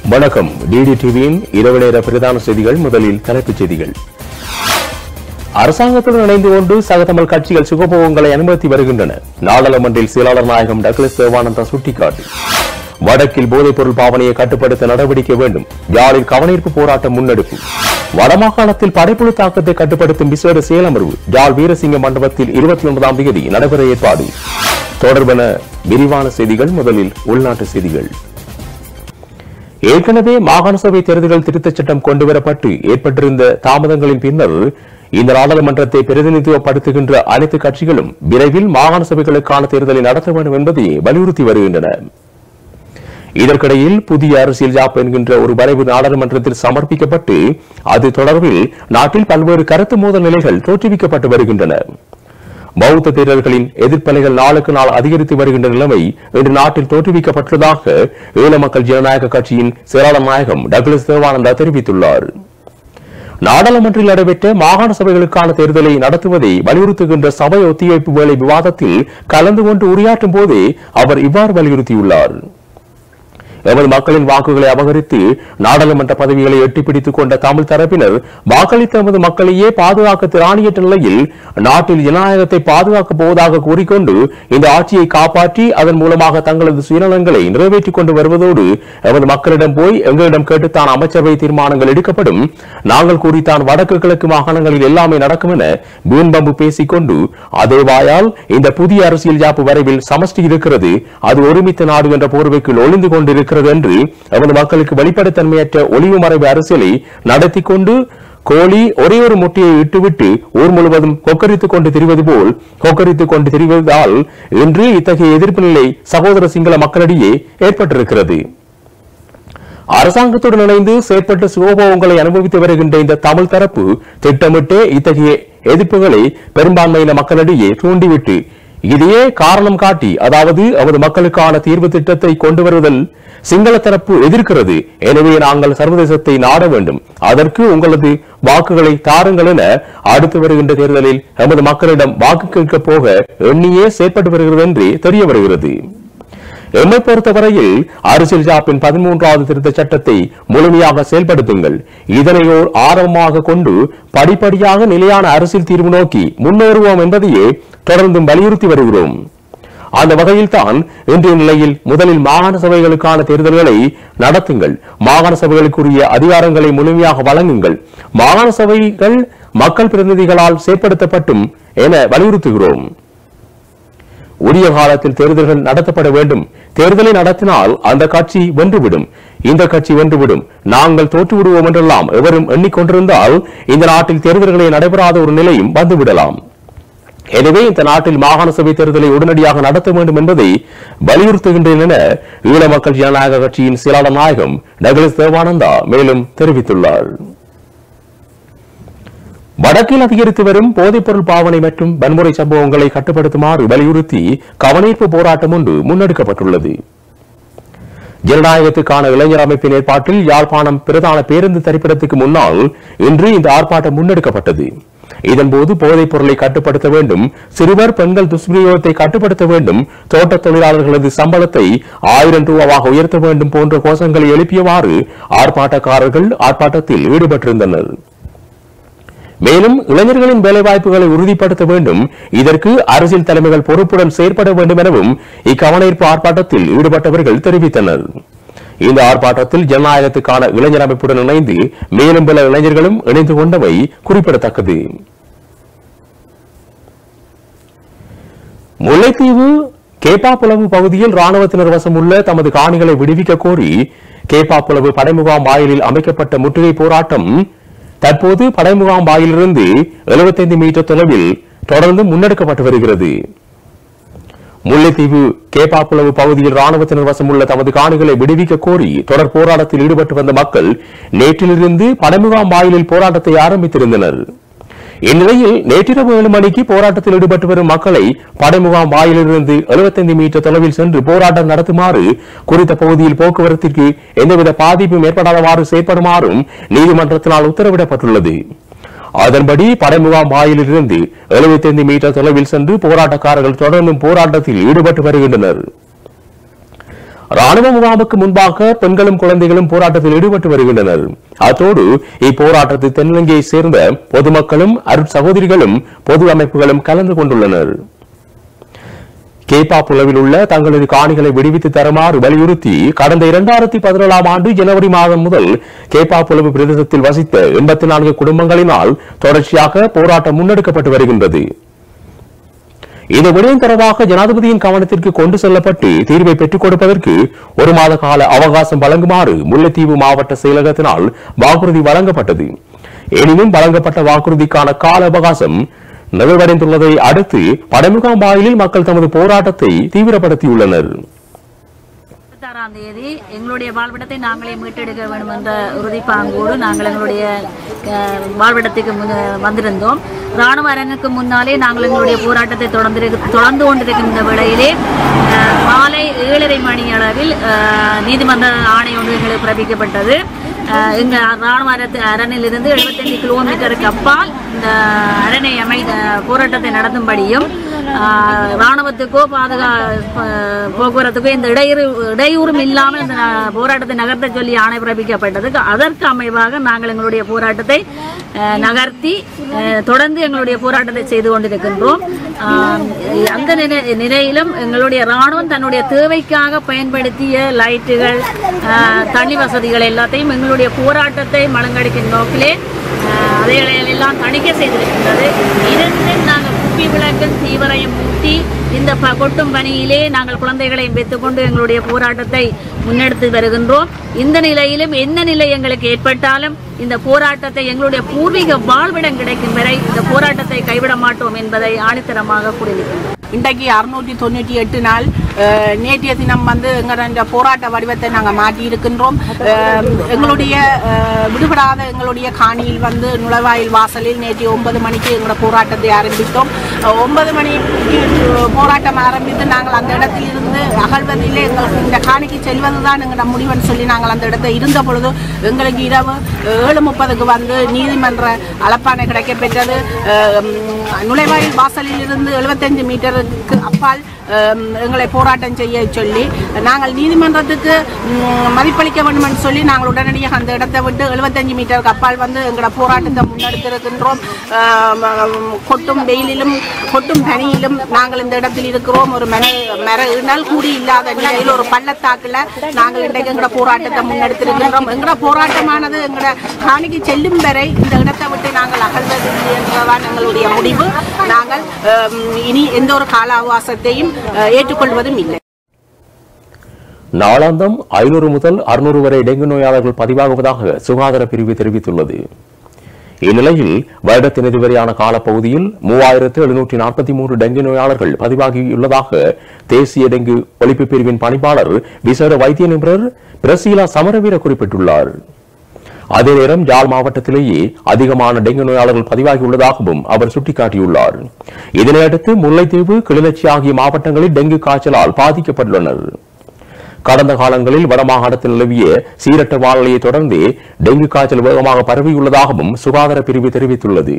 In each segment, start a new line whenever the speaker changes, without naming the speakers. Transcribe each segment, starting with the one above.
வணக்கம் டிடி டிவியின் இரவு நேர பிரதான செய்திகள் முதலில் தலைப்புச் செய்திகள் அரசாங்கத்துடன் இணைந்து கொண்டு சகதமிழ் கட்சிகள் சுகபோகங்களை அனுமதித்து வருகின்றன நாடாளுமன்றில் செயலாளர் நாயகம் டக்ளஸ் தேவானந்தா சுட்டிக்காட்டு வடக்கில் போதைப்பொருள் பாவனையை கட்டுப்படுத்த நடவடிக்கை வேண்டும் யாழில் கவனீர்ப்பு போராட்டம் முன்னெடுப்பு வடமாகாணத்தில் படைப்புழு தாக்கத்தை கட்டுப்படுத்தும் விசேட செயலமர்வு யாழ் வீரசிங்க மண்டபத்தில் இருபத்தி ஒன்பதாம் தேதி நடைபெற ஏற்பாடு தொடர்பென விரிவான செய்திகள் முதலில் உள்நாட்டு செய்திகள் ஏற்கனவே மாகாண சபை தேர்தல்கள் திருத்தச் சட்டம் கொண்டுவரப்பட்டு ஏற்பட்டிருந்த தாமதங்களின் பின்னர் இந்த நாடாளுமன்றத்தை பிரதிநிதித்துவப்படுத்துகின்ற அனைத்து கட்சிகளும் விரைவில் மாகாண சபைகளுக்கான தேர்தலை நடத்த வேண்டும் என்பதை வலியுறுத்தி வருகின்றன இதற்கிடையில் புதிய அரசியல் ஜாப் என்கின்ற ஒரு வரைவு நாடாளுமன்றத்தில் சமர்ப்பிக்கப்பட்டு அது தொடர்பில் நாட்டில் பல்வேறு கருத்து மோதல் நிலைகள் தோற்றுவிக்கப்பட்டு வருகின்றன பௌத்த தேரர்களின் எதிர்ப்பலைகள் நாளுக்கு நாள் அதிகரித்து வருகின்ற நிலைமை இன்று நாட்டில் தோற்றுவிக்கப்பட்டுள்ளதாக ஈழ மக்கள் ஜனநாயக கட்சியின் செயலாளர் நாயகம் டக்ளஸ் தேவானந்தா தெரிவித்துள்ளார் நாடாளுமன்றில் நடைபெற்ற மாகாண சபைகளுக்கான தேர்தலை நடத்துவதை வலியுறுத்துகின்ற சபை ஒத்திவைப்பு வேலை விவாதத்தில் கலந்து கொண்டு உரையாற்றும் போதே அவர் இவ்வாறு வலியுறுத்தியுள்ளார் எமது மக்களின் வாக்குகளை அபகரித்து நாடாளுமன்ற பதவிகளை எட்டிப்பிடித்துக் கொண்ட தமிழ் தரப்பினர் வாக்களித்த எமது மக்களையே பாதுகாக்க திராணியற்ற நிலையில் நாட்டில் ஜனநாயகத்தை பாதுகாக்கப் போவதாக கூறிக்கொண்டு இந்த ஆட்சியை காப்பாற்றி அதன் மூலமாக தங்களது சுயநலங்களை நிறைவேற்றிக் கொண்டு வருவதோடு எமது மக்களிடம் போய் எங்களிடம் கேட்டுத்தான் அமைச்சரவை தீர்மானங்கள் எடுக்கப்படும் நாங்கள் கூறித்தான் வடக்கு கிழக்கு மாகாணங்களில் எல்லாமே நடக்கும் என வீண்பம்பு பேசிக்கொண்டு அதே வாயால் இந்த புதிய அரசியல் ஜாப்பு வரைவில் சமஷ்டி இருக்கிறது அது ஒருமித்த நாடு என்ற போர்வைக்குள் ஒளிந்து கொண்டிருக்கிறது என்று எமது மக்களுக்கு வெளிப்படைத்தன்மையற்ற ஒளிவு மறைவு அரசியலை நடத்தி கொண்டு கோழி ஒரே ஒரு முட்டையை இட்டுவிட்டு ஊர் முழுவதும் கொக்கரித்துக் கொண்டு திரிவது போல் கொக்கரித்துக் கொண்டு திரிவதால் இன்று இத்தகைய எதிர்ப்பு நிலை சகோதர சிங்கள மக்களிடையே ஏற்பட்டிருக்கிறது அரசாங்கத்துடன் இணைந்து செயற்பட்டு சுகோபோகங்களை அனுபவித்து வருகின்ற இந்த தமிழ் தரப்பு திட்டமிட்டு இத்தகைய எதிர்ப்புகளை பெரும்பான்மையின மக்களிடையே தூண்டிவிட்டு இதையே காரணம் காட்டி அதாவது அவரது மக்களுக்கான தீர்வு திட்டத்தை கொண்டு வருவதில் சிங்கள தரப்பு எதிர்க்கிறது எனவே நாங்கள் சர்வதேசத்தை நாட வேண்டும் அதற்கு உங்களது வாக்குகளை தாருங்கள் என அடுத்து வருகின்ற தேர்தலில் எமது மக்களிடம் வாக்கு கேட்கப் போக எண்ணியே செயற்பட்டு வருகிறது என்று தெரிய வருகிறது எம்மை பொறுத்தவரையில் அரசியல் ஜாப்பின் பதிமூன்றாவது திருத்த சட்டத்தை முழுமையாக செயல்படுத்துங்கள் இதனை ஓர் ஆர்வமாக கொண்டு படிப்படியாக நிலையான அரசியல் தீர்வு நோக்கி முன்னேறுவோம் என்பதையே தொடர்ந்தும் வலியுறுத்தி வருகிறோம் அந்த வகையில் தான் இன்றைய நிலையில் முதலில் மாகாண சபைகளுக்கான தேர்தல்களை நடத்துங்கள் மாகாண சபைகளுக்குரிய அதிகாரங்களை முழுமையாக வழங்குங்கள் மாகாண சபைகள் மக்கள் பிரதிநிதிகளால் செயற்படுத்தப்பட்டும் என வலியுறுத்துகிறோம் உரிய காலத்தில் தேர்தல்கள் நடத்தப்பட வேண்டும் தேர்தலை நடத்தினால் அந்த கட்சி வென்றுவிடும் இந்த கட்சி வென்றுவிடும் நாங்கள் தோற்றுவிடுவோம் என்றெல்லாம் எவரும் எண்ணிக்கொண்டிருந்தால் இந்த நாட்டில் தேர்தல்களை நடைபெறாத ஒரு நிலையும் வந்துவிடலாம் எனவே இந்த நாட்டில் மாகாண சபை தேர்தலை உடனடியாக நடத்த வேண்டும் என்பதை வலியுறுத்துகின்றேன் என ஈழ மக்கள் ஜனநாயக கட்சியின் செயலாளர் நாயகம் டக்ளஸ் தேவானந்தா மேலும் தெரிவித்துள்ளார் வடக்கில் அதிகரித்து வரும் போதைப்பொருள் பாவனை மற்றும் வன்முறை சம்பவங்களை கட்டுப்படுத்துமாறு வலியுறுத்தி கவனீர்ப்பு போராட்டம் ஒன்று முன்னெடுக்கப்பட்டுள்ளது ஜனநாயகத்துக்கான இளைஞர் அமைப்பின் ஏற்பாட்டில் யாழ்ப்பாணம் பிரதான பேருந்து தரிப்பிடத்துக்கு முன்னால் இன்று இந்த ஆர்ப்பாட்டம் முன்னெடுக்கப்பட்டது இதன்போது போதைப் பொருளை கட்டுப்படுத்த வேண்டும் சிறுவர் பெண்கள் துஷ்பிரயோகத்தை கட்டுப்படுத்த வேண்டும் தோட்டத் தொழிலாளர்களது சம்பளத்தை ஆயிரம் ரூபாவாக உயர்த்த வேண்டும் போன்ற கோஷங்களை எழுப்பியவாறு ஆர்ப்பாட்டக்காரர்கள் ஆர்ப்பாட்டத்தில் ஈடுபட்டிருந்தனர் மேலும் இளைஞர்களின் வேலைவாய்ப்புகளை உறுதிப்படுத்த வேண்டும் இதற்கு அரசியல் தலைமைகள் பொறுப்புடன் செயற்பட வேண்டும் எனவும் இக்கவனஈர்ப்பு ஆர்ப்பாட்டத்தில் ஈடுபட்டவர்கள் தெரிவித்தனர் இந்த ஆர்ப்பாட்டத்தில் ஜனநாயகத்துக்கான இளைஞர் அமைப்புடன் இணைந்து மேலும் பல இளைஞர்களும் இணைந்து கொண்டவை குறிப்பிடத்தக்கது முல்லைத்தீவு கேப்பாப்புலவு பகுதியில் ராணுவத்தினர் வசம் உள்ள தமது காணிகளை விடுவிக்க கோரி கேப்பாப்புலவு படைமுகாம் வாயிலில் அமைக்கப்பட்ட முற்றுகை போராட்டம் தற்போது படைமுகாம் வாயிலிருந்து 75 மீட்டர் தொலைவில் தொடர்ந்து முன்னெடுக்கப்பட்டு வருகிறது முல்லைத்தீவு கேப்பாப்புலவு பகுதியில் ராணுவத்தினர் வசம் உள்ள தமது காணிகளை விடுவிக்க கோரி தொடர் போராட்டத்தில் ஈடுபட்டு வந்த மக்கள் நேற்றிலிருந்து படைமுகாம் வாயிலில் போராட்டத்தை ஆரம்பித்திருந்தனர் இந்நிலையில் நேற்றிரவு ஏழு மணிக்கு போராட்டத்தில் ஈடுபட்டு வரும் மக்களை படைமுகாம் வாயிலிருந்து 75 மீட்டர் தொலைவில் சென்று போராட்டம் நடத்துமாறு குறித்த பகுதியில் போக்குவரத்திற்கு எந்தவித பாதிப்பும் ஏற்படாதவாறு செயற்படுமாறும் நீதிமன்றத்தினால் உத்தரவிடப்பட்டுள்ளது அதன்படி படைமுகாம் வாயிலிருந்து 75 மீட்டர் தொலைவில் சென்று போராட்டக்காரர்கள் தொடர்ந்தும் போராட்டத்தில் ஈடுபட்டு வருகின்றனர் ராணுவ முகாமுக்கு முன்பாக பெண்களும் குழந்தைகளும் போராட்டத்தில் ஈடுபட்டு வருகின்றனர் அத்தோடு இப்போராட்டத்தில் தென்னிலங்கையை சேர்ந்த பொதுமக்களும் அருட் சகோதரிகளும் பொது அமைப்புகளும் கலந்து கொண்டுள்ளனர் கேப்பா புலவில் உள்ள தங்களது காணிகளை விடுவித்து தருமாறு வலியுறுத்தி கடந்த இரண்டாயிரத்தி பதினேழாம் ஆண்டு ஜனவரி மாதம் முதல் கேப்பா புலவு பிரதேசத்தில் வசித்த எண்பத்தி நான்கு குடும்பங்களினால் தொடர்ச்சியாக போராட்டம் முன்னெடுக்கப்பட்டு வருகின்றது இந்த விடயம் தொடர்பாக ஜனாதிபதியின் கவனத்திற்கு கொண்டு செல்லப்பட்டு தீர்வை பெற்றுக் கொடுப்பதற்கு ஒரு மாத கால அவகாசம் வழங்குமாறு முல்லைத்தீவு மாவட்ட செயலகத்தினால் வாக்குறுதி வழங்கப்பட்டது எனினும் வழங்கப்பட்ட வாக்குறுதிக்கான கால அவகாசம் நிறைவடைந்துள்ளதை அடுத்து படைமுகாம் வாயிலில் மக்கள் தமது போராட்டத்தை தீவிரப்படுத்தியுள்ளனர்
இருபத்தாறாம் தேதி எங்களுடைய வாழ்விடத்தை நாங்களே மீட்டெடுக்க வேண்டும் என்ற உறுதிப்பாங்கோடு நாங்கள் எங்களுடைய அஹ், வாழ்விடத்துக்கு முன் வந்திருந்தோம் ராணுவ அரங்குக்கு முன்னாலே நாங்கள் எங்களுடைய போராட்டத்தை தொடர்ந்து தொடர்ந்து கொண்டிருக்கின்ற வேளையிலே அஹ், மாலை ஏழரை மணி அளவில் அஹ், நீதிமன்ற ஆணை ஒன்று எங்களுக்கு பிறப்பிக்கப்பட்டது அஹ், எங்க ராணுவ அரத்து அரணிலிருந்து 75 கிலோமீட்டருக்கு அப்பால் இந்த அரணை அமை அஹ், போராட்டத்தை நடத்தும்படியும் ஆஹ் ராணுவத்துக்கோ பாதுகா ப- போக்குவரத்துக்கோ இந்த இடையூறு இடையூறும் இல்லாமல் இந்த ந- போராட்டத்தை நகர்த்த சொல்லி ஆணை பிறப்பிக்கப்பட்டது அதற்கு அமைவாக நாங்கள் எங்களுடைய போராட்டத்தை அஹ், நகர்த்தி அஹ், தொடர்ந்து எங்களுடைய போராட்டத்தை செய்து கொண்டிருக்கின்றோம் ஆஹ், அந்த நிலை- நிலையிலும் எங்களுடைய ராணுவம் தன்னுடைய தேவைக்காக பயன்படுத்திய லைட்டுகள் ஆஹ், தண்ணி வசதிகள் எல்லாத்தையும் எங்களுடைய போராட்டத்தை மலங்கடிக்கும் நோக்கிலே ஆஹ், அதைகளை எல்லாம் தணிக்கை செய்திருக்கின்றது இருந்தும் நாங்கள் குப்பி விளக்கும் தீவிரையும் மூட்டி இந்த ப- கொட்டும் பணியிலே நாங்கள் குழந்தைகளையும் பெற்றுக்கொண்டு எங்களுடைய போராட்டத்தை முன்னெடுத்து வருகின்றோம் இந்த நிலையிலும் என்ன நிலை எங்களுக்கு ஏற்பட்டாலும் இந்த போராட்டத்தை எங்களுடைய பூர்வீக வாழ்விடம் கிடைக்கும் வரை இந்த போராட்டத்தை கைவிட மாட்டோம் என்பதை ஆணித்தரமாக கூறியிருக்கின்றோம்
இன்றைக்கு அறுநூற்றி தொண்ணூற்றி எட்டு நாள் அஹ், நேற்றைய தினம் வந்து எங்களுடைய போராட்ட வடிவத்தை நாங்கள் மாற்றி இருக்கின்றோம் அஹ், எங்களுடைய அஹ், விடுபடாத எங்களுடைய காணியில் வந்து நுழைவாயில் வாசலில் நேற்று ஒன்பது மணிக்கு எங்களோட போராட்டத்தை ஆரம்பித்தோம் அஹ், ஒன்பது மணிக்கு போராட்டம் ஆரம்பித்து நாங்கள் அந்த இடத்தில் இருந்து அகழ்வதிலே எங்களுக்கு இந்த காணிக்கு செல்வதுதான் எங்களோட முடிவுன்னு சொல்லி நாங்கள் அந்த இடத்துல இருந்த பொழுது எங்களுக்கு இரவு ஏழு முப்பதுக்கு வந்து நீதிமன்ற அலப்பானை கிடைக்கப்பெற்றது அஹ், உம், நுழைவாயில் வாசலில் இருந்து எழுபத்தஞ்சு மீட்டருக்கு அப்பால் அஹ், எங்களை போராட்டம் செய்ய சொல்லி நாங்கள் நீதிமன்றத்துக்கு உம், மதிப்பளிக்க வேண்டும் என்று சொல்லி நாங்கள் உடனடியாக அந்த இடத்தை விட்டு எழுபத்தஞ்சு மீட்டருக்கு அப்பால் வந்து எங்களோட போராட்டத்தை முன்னெடுத்திருக்கின்றோம் அஹ், கொட்டும் வெயிலிலும் கொட்டும் பனியிலும் நாங்கள் இந்த இடத்தில் இருக்கிறோம் ஒரு மர மர இணல் கூடி இல்லாத நிலையில் ஒரு பள்ளத்தாக்குல நாங்கள் இன்றைக்கு எங்களோட போராட்டத்தை முன்னெடுத்திருக்கின்றோம் எங்களோட போராட்டமானது எங்களோட காணிக்கு செல்லும் வரை இந்த இடத்தை விட்டு நாங்கள் அகழ்வதில்லை என்பதுதான் எங்களுடைய முடிவு நாங்கள் அஹ், இனி எந்த ஒரு கால அவகாசத்தையும் அஹ், ஏற்றுக்கொள்வதும் இல்லை
நாளாந்தம் ஐநூறு முதல் அறுநூறு வரை டெங்கு நோயாளர்கள் பதிவாகுவதாக சுகாதார பிரிவு தெரிவித்துள்ளது இந்நிலையில் வருடத்தின் இதுவரையான காலப்பகுதியில் மூவாயிரத்து எழுநூற்றி நாற்பத்தி மூன்று டெங்கு நோயாளர்கள் பதிவாகியுள்ளதாக தேசிய டெங்கு ஒழிப்பு பிரிவின் பணிப்பாளர் விசேட வைத்திய நிபுணர் பிரசீலா சமரவீர குறிப்பிட்டுள்ளார் அதே நேரம் யாழ் மாவட்டத்திலேயே அதிகமான டெங்கு நோயாளர்கள் பதிவாகியுள்ளதாகவும் அவர் சுட்டிக்காட்டியுள்ளார் இதனையடுத்து முல்லைத்தீவு கிளிநொச்சி ஆகிய மாவட்டங்களில் டெங்கு காய்ச்சலால் பாதிக்கப்பட்டுள்ளனர் கடந்த காலங்களில் வடமாகாணத்தில் நிலவிய சீரற்ற வானிலையை தொடர்ந்து டெங்கு காய்ச்சல் வேகமாக பரவியுள்ளதாகவும் சுகாதார பிரிவு தெரிவித்துள்ளது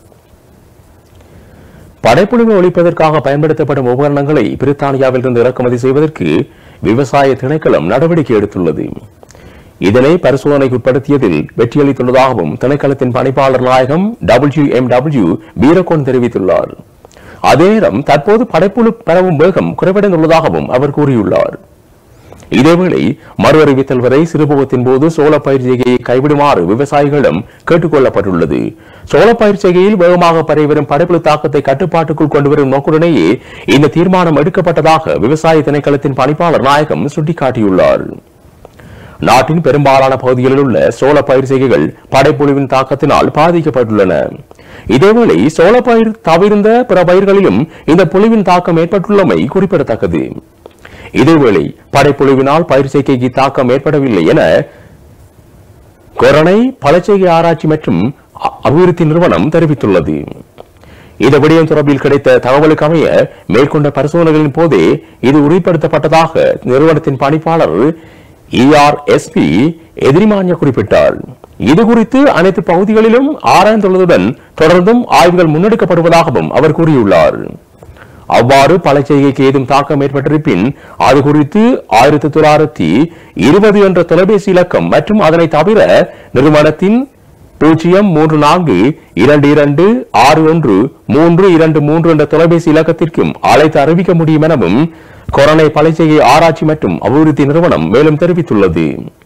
படைப்புழுவை ஒழிப்பதற்காக பயன்படுத்தப்படும் உபகரணங்களை பிரித்தானியாவிலிருந்து இறக்குமதி செய்வதற்கு விவசாய திணைக்களம் நடவடிக்கை எடுத்துள்ளது இதனை பரிசோதனைக்கு உட்படுத்தியதில் வெற்றியளித்துள்ளதாகவும் திணைக்களத்தின் பணிப்பாளர் நாயகம் டபிள்யூ எம் டபிள்யூ வீரகோன் தெரிவித்துள்ளார் அதே நேரம் தற்போது படைப்புழு பரவும் வேகம் குறைவடைந்துள்ளதாகவும் அவர் கூறியுள்ளார் இதேவேளை மறு அறிவித்தல் வரை சிறுபோகத்தின் போது சோளப்பயிர் செய்கையை கைவிடுமாறு விவசாயிகளிடம் கேட்டுக் கொள்ளப்பட்டுள்ளது சோளப்பயிர் செய்கையில் வேகமாக பரவிவரும் படைப்புழு தாக்கத்தை கட்டுப்பாட்டுக்குள் கொண்டுவரும் நோக்குடனேயே இந்த தீர்மானம் எடுக்கப்பட்டதாக விவசாய திணைக்களத்தின் பணிப்பாளர் நாயகம் சுட்டிக்காட்டியுள்ளார் நாட்டின் பெரும்பாலான பகுதிகளில் உள்ள சோள பயிர் செய்கைகள் படைப்புழுவின் தாக்கத்தினால் பாதிக்கப்பட்டுள்ளன இதேவேளை சோளப்பயிர் தவிர்ந்த பிற பயிர்களிலும் இந்த புழுவின் தாக்கம் ஏற்பட்டுள்ளமை குறிப்பிடத்தக்கது இதேவேளை படைப்புழுவினால் பயிர் செய்கைக்கு தாக்கம் ஏற்படவில்லை என கொரோனை பழச்செய்கை ஆராய்ச்சி மற்றும் அ- அபிவிருத்தி நிறுவனம் தெரிவித்துள்ளது இந்த விடயம் தொடர்பில் கிடைத்த தகவலுக்கு அமைய மேற்கொண்ட பரிசோதனைகளின் போதே இது உறுதிப்படுத்தப்பட்டதாக நிறுவனத்தின் பணிப்பாளர் இஆர்எஸ்பி எதிரிமானிய குறிப்பிட்டார் இது குறித்து அனைத்து பகுதிகளிலும் ஆராய்ந்துள்ளதுடன் தொடர்ந்தும் ஆய்வுகள் முன்னெடுக்கப்படுவதாகவும் அவர் கூறியுள்ளார் அவ்வாறு பழச்செய்கைக்கு ஏதும் தாக்கம் ஏற்பட்டிருப்பின் அது குறித்து ஆயிரத்தி தொள்ளாயிரத்தி இருபது என்ற தொலைபேசி இலக்கம் மற்றும் அதனை தவிர நிறுவனத்தின் பூஜ்ஜியம் மூன்று நான்கு இரண்டு இரண்டு ஆறு ஒன்று மூன்று இரண்டு மூன்று என்ற தொலைபேசி இலக்கத்திற்கும் அழைத்து அறிவிக்க முடியும் எனவும் கொரோனா பழச்செய்கை ஆராய்ச்சி மற்றும் அபிவிருத்தி நிறுவனம் மேலும் தெரிவித்துள்ளது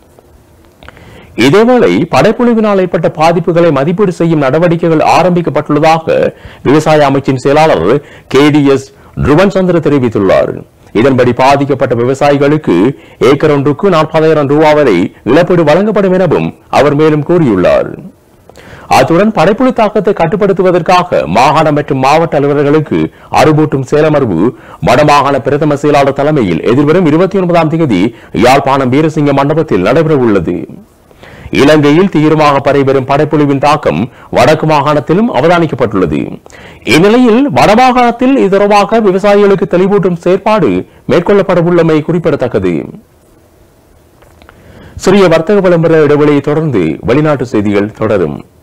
இதேவேளை படைப்புழுவினால் ஏற்பட்ட பாதிப்புகளை மதிப்பீடு செய்யும் நடவடிக்கைகள் ஆரம்பிக்கப்பட்டுள்ளதாக விவசாய அமைச்சின் செயலாளர் K D S Ruwan Chandra தெரிவித்துள்ளார் இதன்படி பாதிக்கப்பட்ட விவசாயிகளுக்கு ஏக்கர் ஒன்றுக்கு நாற்பதாயிரம் ரூபாய் வரை இழப்பீடு வழங்கப்படும் எனவும் அவர் மேலும் கூறியுள்ளார் அத்துடன் படைப்புழு தாக்கத்தை கட்டுப்படுத்துவதற்காக மாகாண மற்றும் மாவட்ட அலுவலர்களுக்கு அறுபூட்டும் சேலமர்வு வடமாகாண பிரதம செயலாளர் தலைமையில் எதிர்வரும் இருபத்தி ஒன்பதாம் தேதி யாழ்ப்பாணம் வீரசிங்க மண்டபத்தில் நடைபெற உள்ளது இலங்கையில் தீவிரமாக பரவிவரும் படைப்புழுவின் தாக்கம் வடக்கு மாகாணத்திலும் அவதானிக்கப்பட்டுள்ளது இந்நிலையில் வடமாகாணத்தில் இது தொடர்பாக விவசாயிகளுக்கு தெளிவூட்டும் செயற்பாடு மேற்கொள்ளப்பட உள்ளமை குறிப்பிடத்தக்கது சிறிய வர்த்தக விளம்பர இடைவெளியை தொடர்ந்து வெளிநாட்டு செய்திகள் தொடரும்